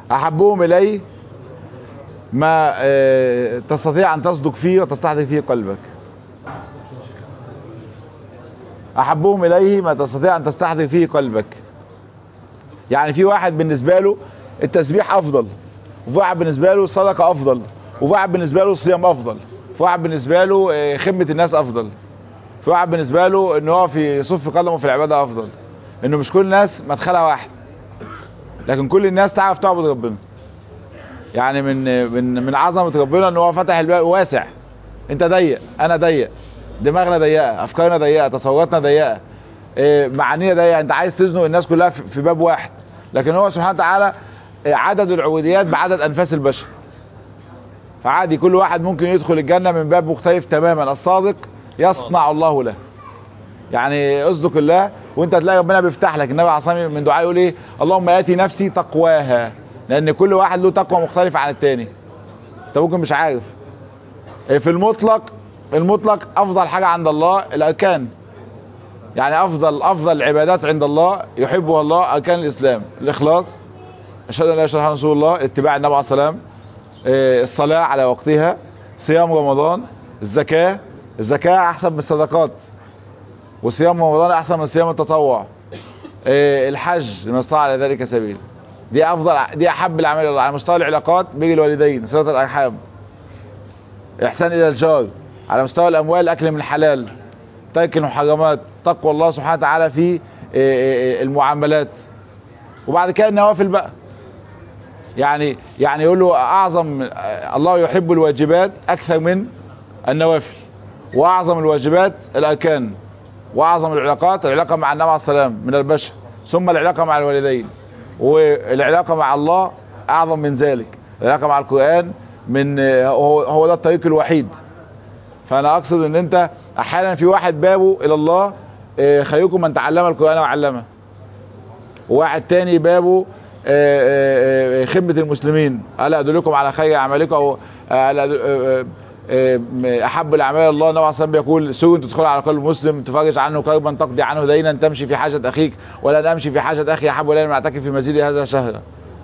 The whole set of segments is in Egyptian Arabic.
احبهم اليه ما آه، تستطيع ان تصدق فيه وتستحضر فيه قلبك احبهم اليه ما تستطيع ان تستحضر فيه قلبك يعني في واحد بالنسبه له التسبيح افضل وفي واحد بالنسبه له الصدقه افضل وفي واحد بالنسبه له الصيام افضل في واحد بالنسبه له آه، خدمه الناس افضل في واحد بالنسبه له ان هو في صف قدمه في العباده افضل انه مش كل الناس مدخلها واحد لكن كل الناس تعرف تعبد ربنا يعني من من من عظمه ربنا ان هو فتح الباب واسع انت ضيق انا ضيق دماغنا ضيقه افكارنا ضيقه تصوراتنا ضيقه إيه، معانينا ضيقه انت عايز تزنق الناس كلها في في باب واحد لكن هو سبحانه وتعالى إيه، عدد العبوديات بعدد انفاس البشر فعادي كل واحد ممكن يدخل الجنه من باب مختلف تماما الصادق يصنع الله له يعني اصدق الله وانت تلاقي ربنا بيفتح لك النبي عليه الصلاه والسلام من دعائه يقول ايه اللهم اتي نفسي تقواها لان كل واحد له تقوى مختلفه عن التاني انت ممكن مش عارف إيه في المطلق المطلق افضل حاجه عند الله الاركان يعني افضل افضل العبادات عند الله يحبها الله اركان الاسلام الاخلاص اشهد ان لا اله الا الله رسول الله اتباع النبي عليه الصلاه والسلام إيه الصلاه على وقتها صيام رمضان الزكاه الزكاه احسن من الصدقات وصيام رمضان احسن من صيام التطوع إيه الحج لمن استطاع على ذلك سبيل دي افضل دي احب الاعمال الى الله على مستوى العلاقات بين الوالدين صله الارحام احسان الى الجار على مستوى الاموال اكل من الحلال ترك المحرمات تقوى الله سبحانه وتعالى في إيه إيه المعاملات وبعد كده النوافل بقى يعني يعني يقول له اعظم الله يحب الواجبات اكثر من النوافل واعظم الواجبات الاركان واعظم العلاقات العلاقه مع النبي عليه السلام من البشر ثم العلاقه مع الوالدين والعلاقه مع الله اعظم من ذلك العلاقه مع القران من هو, هو ده الطريق الوحيد فانا اقصد ان انت احيانا في واحد بابه الى الله آه، خيركم من تعلم القران وعلمه وواحد تاني بابه آه، آه، آه، خدمه المسلمين الا ادلكم على خير اعمالكم او آه، ألا أدل- آه، آه، آه، احب الاعمال الله النبي عليه الصلاه والسلام بيقول سوء تدخل على قلب مسلم تفرج عنه كربا تقضي عنه دينا تمشي في حاجه اخيك ولا امشي في حاجه اخي احب الي من اعتكف في مسجد هذا شهرا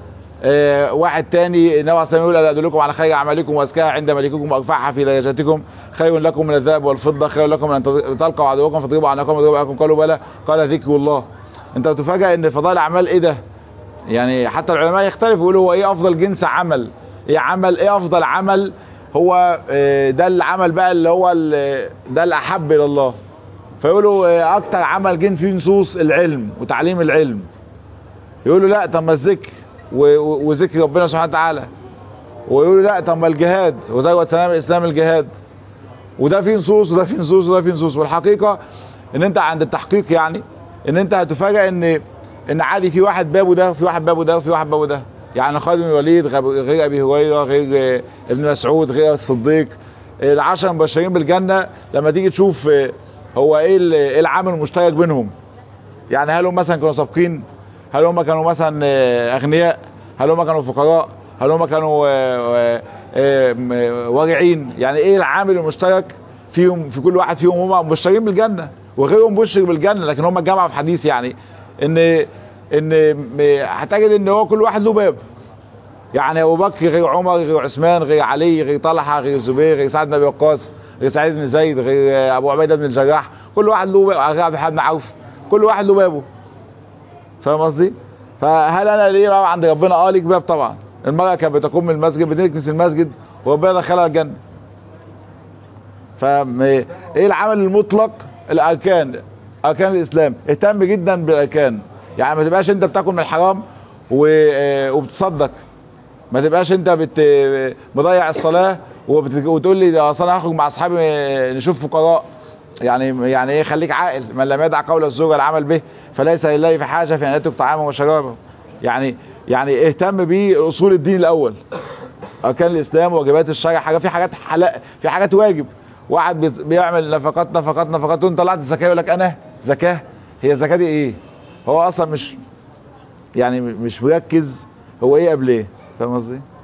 آه، واحد تاني النبي عليه الصلاه والسلام يقول الا ادلكم على خير اعمالكم وازكاها عند ملككم وارفعها في درجاتكم خير لكم من الذهب والفضه خير لكم من ان تلقوا عدوكم فتضربوا عنكم ويضربوا عنكم قالوا بلى قال ذكر الله انت تفاجئ ان فضائل الاعمال ايه ده يعني حتى العلماء يختلفوا يقولوا هو ايه افضل جنس عمل ايه عمل ايه افضل عمل هو آه، ده العمل بقى اللي هو ال- ده الاحب الى الله فيقولوا آه، اكتر عمل جن فيه نصوص العلم وتعليم العلم يقولوا لا طب ما الذكر و- و- وذكر ربنا سبحانه وتعالى ويقولوا لا طب ما الجهاد وزوة سلام الاسلام الجهاد وده فيه نصوص وده فيه نصوص وده فيه نصوص والحقيقه ان انت عند التحقيق يعني ان انت هتفاجئ ان ان عادي في واحد بابه ده وفي واحد بابه ده وفي واحد بابه ده يعني خالد بن الوليد غير غير ابي هريره غير آه، ابن مسعود غير الصديق آه، العشر المبشرين بالجنه لما تيجي تشوف آه، هو ايه ال- إيه العامل المشترك بينهم يعني هل هم مثلا كانوا سابقين هل هم كانوا مثلا آه، اغنياء هل هم كانوا فقراء هل هم كانوا آه، آه، آه، واجعين يعني ايه العامل المشترك فيهم في كل واحد فيهم هم مبشرين بالجنه وغيرهم مبشر بالجنه لكن هم جمعوا في حديث يعني ان ان م- هتجد ان هو كل واحد له باب يعني ابو بكر غير عمر غير عثمان غير علي غير طلحه غير الزبير غير سعد بن ابي وقاص غير سعيد بن زيد غير ابو عبيده بن الجراح كل واحد له باب غير عبد الحليم بن عوف كل واحد له بابه فاهم قصدي؟ فهل انا ليه بقى عند ربنا اه ليك باب طبعا المرأة كانت بتقوم من المسجد بتكنس المسجد وربنا دخلها الجنة فاهم ايه العمل المطلق الاركان اركان الاسلام اهتم جدا بالاركان يعني ما تبقاش انت بتاكل من الحرام و... آه، وبتصدق ما تبقاش انت بت... مضيع الصلاه وبت... وتقول لي ده اصل انا هخرج مع اصحابي نشوف فقراء يعني يعني ايه خليك عاقل من لم يدع قول الزوج العمل به فليس لله في حاجه في ان يترك طعامه وشرابه يعني يعني اهتم باصول الدين الاول اركان الاسلام وواجبات الشرع حاجه في حاجات حلا في حاجات واجب واحد بيت- بيعمل نفقات نفقات نفقات وانت طلعت الزكاه يقول لك انا زكاه هي الزكاه دي ايه هو اصلا مش يعني مش مركز هو ايه قبل ايه فاهم قصدي